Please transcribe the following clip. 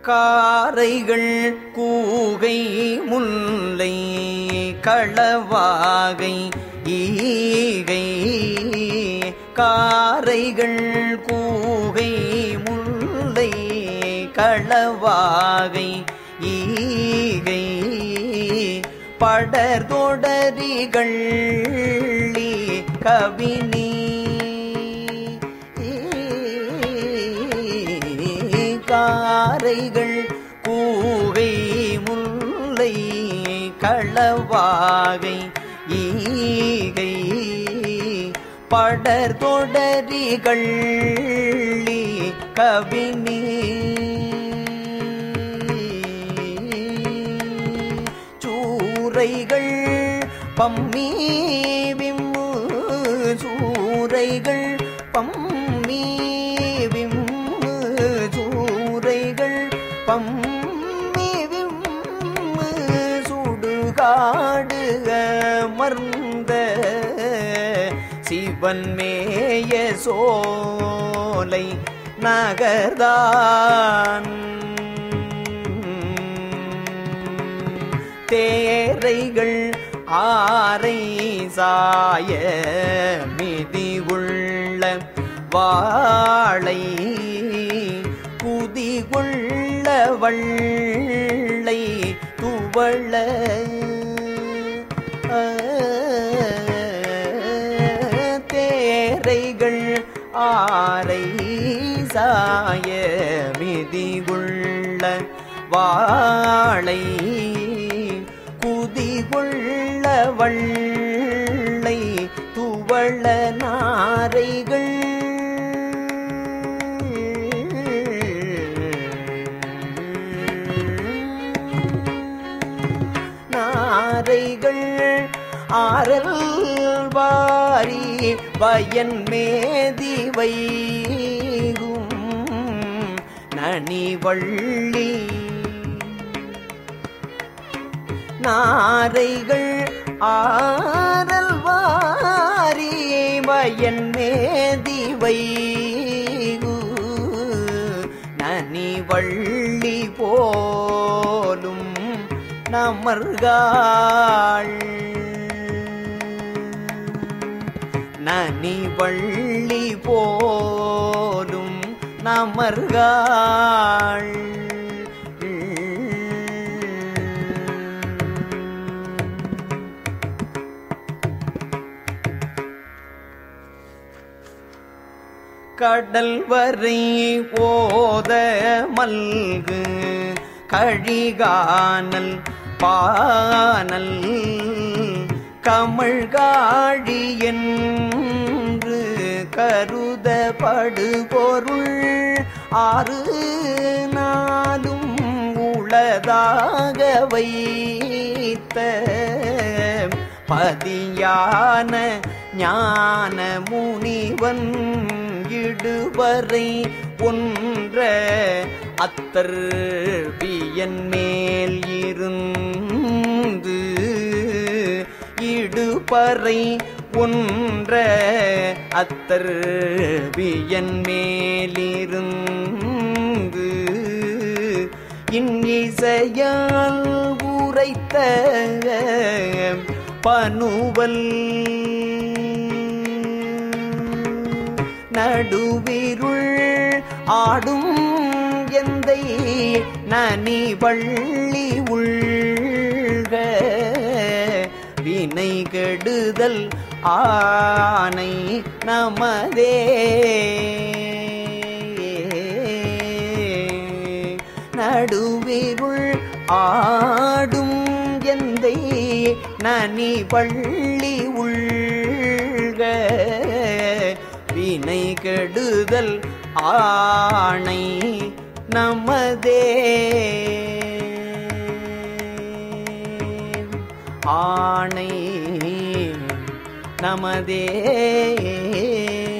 காரைகள் கூகை முல்லை களவாகை ஈகை காரைகள் கூகை முல்லை களவாகை ஈகை படர்தொடரிகள் கவினி காரைகள் கூகை முல்லை களவாகை ஈகை படர்தொடரிகள் கவினி சூரைகள் பம்மி விம்மு சூரைகள் பம்மி விம்மு சூரைகள் பம்மி விம்மு சுடுகாடு அமர்ந்த சிவன் மேய சோலை நகர்தான் தேரைகள் ஆரை சாய மிதி உள்ள வாழை குதி கொள்ள வள்ளை துவள தேரைகள் ஆரை சாய மிதி உள்ள வாழை குதி கொள்ள வள்ளை துவள நாரைகள் நாரைகள் ஆரல் வாரி பயன் மேதி வைகும் நனிவள்ளி நாரைகள் ஆரல் வாரி பயன் மேதி வைகு நனி வள்ளி போலும் நமர்காள் நனி வள்ளி போலும் நமர்காள் கடல் வரை ஓத மல்கு கழிகானல் பானல் கமழ்காழி என்று கருதப்படு பொருள் ஆறு நாளும் உளதாக வைத்த பதியான ஞான முனிவன் இடுவரை ஒன்ற அத்தர் பியன் மேல் இருந்து இடுபறை ஒன்ற அத்தர் பியன் மேலிருந்து இன்னிசையால் உரைத்த பனுவல் நடுவிருள் ஆடும் எந்தை நனி வள்ளி உள்க வினை கெடுதல் ஆனை நமதே நடுவிருள் ஆடும் எந்தை நனி வள்ளி உள்க வினை கெடுதல் ஆணை நமதே ஆணை நமதே